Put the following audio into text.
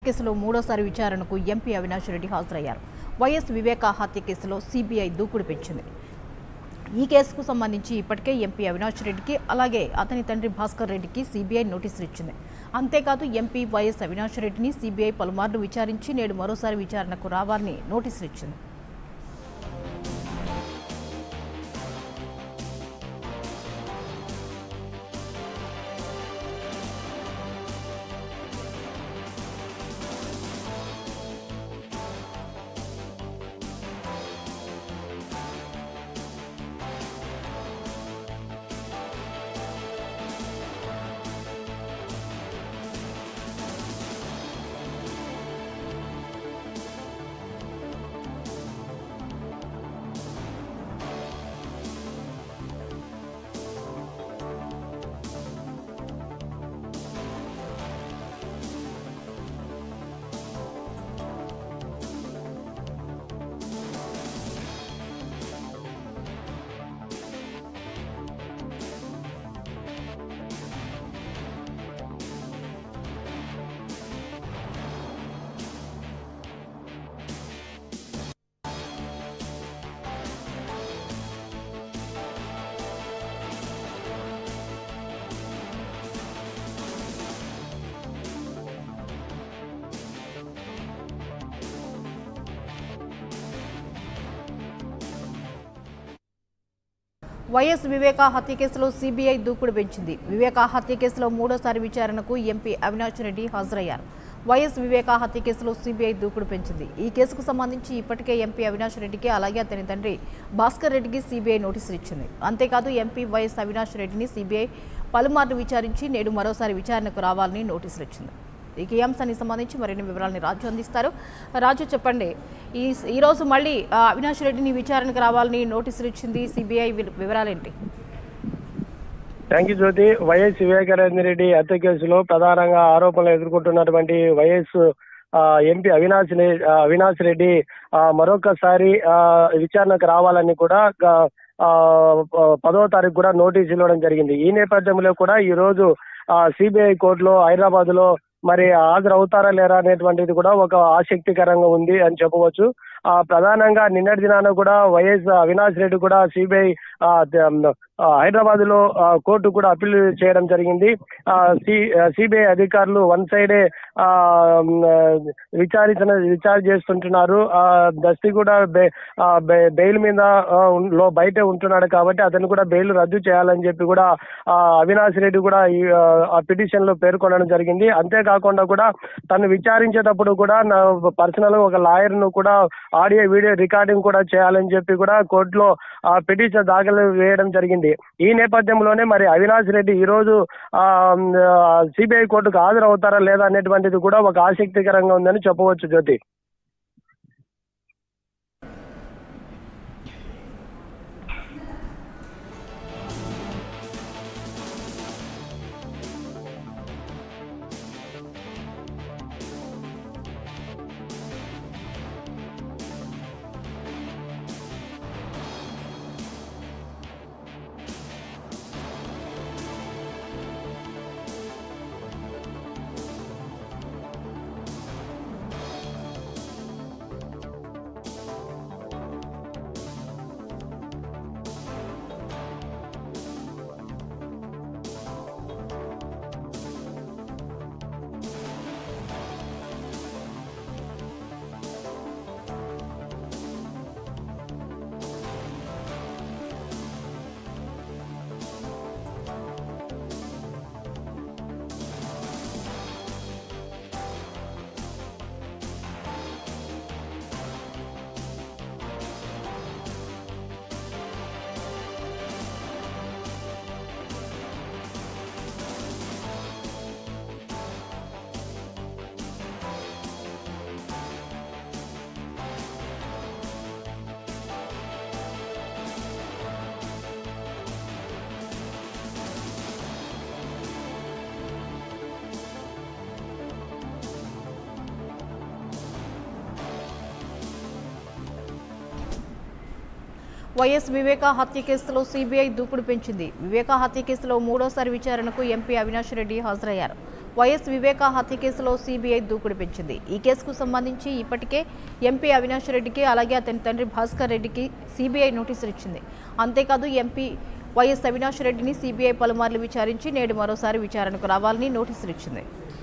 కేసులో మూడోసారి విచారణకు ఎంపీ అవినాష్ రెడ్డి హాజరయ్యారు వైఎస్ వివేక హత్య కేసులో సిబిఐ దూకుడు పెంచింది ఈ కేసుకు సంబంధించి ఇప్పటికే ఎంపీ అవినాష్ రెడ్డికి అలాగే అతని తండ్రి భాస్కర్ రెడ్డికి సిబిఐ నోటీసులు ఇచ్చింది అంతేకాదు ఎంపీ వైఎస్ అవినాష్ రెడ్డిని సిబిఐ పలుమార్లు విచారించి నేడు మరోసారి విచారణకు రావాలని నోటీసులు ఇచ్చింది వైఎస్ వివేక హత్య కేసులో సిబిఐ దూకుడు పెంచింది వివేక హత్య కేసులో మూడోసారి విచారణకు ఎంపీ అవినాష్ రెడ్డి హాజరయ్యారు వైఎస్ వివేక హత్య కేసులో సిబిఐ దూకుడు పెంచింది ఈ కేసుకు సంబంధించి ఇప్పటికే ఎంపీ అవినాష్ రెడ్డికి అలాగే అతని తండ్రి భాస్కర్ రెడ్డికి సిబిఐ నోటీసులు ఇచ్చింది అంతేకాదు ఎంపీ వైఎస్ అవినాష్ రెడ్డిని సిబిఐ పలుమార్లు విచారించి నేడు మరోసారి విచారణకు రావాలని నోటీసులు ఇచ్చింది ఇక ఈ అంశానికి సంబంధించి మరిన్ని వివరాలని రాజు అందిస్తారు రాజు చెప్పండి ఈ ఈరోజు మళ్ళీ ఆ, అవినాష్ రెడ్డిని విచారణకు రావాలని నోటీసులు ఇచ్చింది సిబిఐ వివరాలేంటి thank you Jyothi YS Vivekananda Reddy హత్య కేసులో ప్రధానంగా ఆరోపణలు ఎదుర్కొంటున్నటువంటి వైఎస్ ఆ, ఎంపీ అవినాష్ రె- ఆ, అవినాష్ రెడ్డి ఆ, మరొకసారి ఆ, విచారణకు రావాలని కూడా గ- ఆ, ప- పదవ తారీఖు కూడా నోటీస్ ఇవ్వడం జరిగింది ఈ నేపథ్యంలో కూడా ఈ రోజు సిబిఐ కోర్టులో హైదరాబాద్ లో మరి హాజరు అవుతారా లేరా అనేటువంటిది కూడా ఒక ఆసక్తికరంగా ఉంది అని చెప్పవచ్చు ఆ ప్రధానంగా నిన్నటి దినాన కూడా వైఎస్ అవినాష్ రెడ్డి కూడా సిబిఐ హైదరాబాద్ లో ఆ, కోర్టు కూడా అప్పీల్ చేయడం జరిగింది సిబిఐ అధికారులు వన్ సైడే ఆ, మ్, విచారించిన విచారణ చేస్తుంటున్నారు ఆ, దస్తి కూడా బె- ఆ, బె- బెయిల్ మీద ఆ, ఉన్- లో బయటే ఉంటున్నాడు కాబట్టి అతను కూడా బెయిల్ రద్దు చేయాలని చెప్పి కూడా ఆ, అవినాష్ రెడ్డి కూడా ఈ ఆ, ఆ పిటిషన్ లో పేర్కొనడం జరిగింది అంతేకాకుండా కూడా తను విచారించేటప్పుడు కూడా నా పర్సనల్ ఒక లాయర్ ను కూడా ఆడియో వీడియో రికార్డింగ్ కూడా చేయాలని చెప్పి కూడా కోర్టులో ఆ పిటిషన్ దాఖలు వేయడం జరిగింది ఈ నేపథ్యంలోనే మరి అవినాష్ రెడ్డి ఈ రోజు సిబిఐ కోర్టుకు హాజరవుతారా లేదా అనేటువంటిది కూడా ఒక ఆసక్తికరంగా ఉందని చెప్పవచ్చు జ్యోతి వైఎస్ వివేక హత్య కేసులో సిబిఐ దూకుడు పెంచింది వివేక హత్య కేసులో మూడోసారి విచారణకు ఎంపీ అవినాష్ రెడ్డి హాజరయ్యారు వైఎస్ వివేక హత్య కేసులో సిబిఐ దూకుడు పెంచింది ఈ కేసుకు సంబంధించి ఇప్పటికే ఎంపీ అవినాష్ రెడ్డికి అలాగే అతని తండ్రి భాస్కర్ రెడ్డికి సిబిఐ నోటీసులు ఇచ్చింది అంతేకాదు ఎంపీ వైఎస్ అవినాష్ రెడ్డిని సిబిఐ పలుమార్లు విచారించి నేడు మరోసారి విచారణకు రావాలని నోటీసులు ఇచ్చింది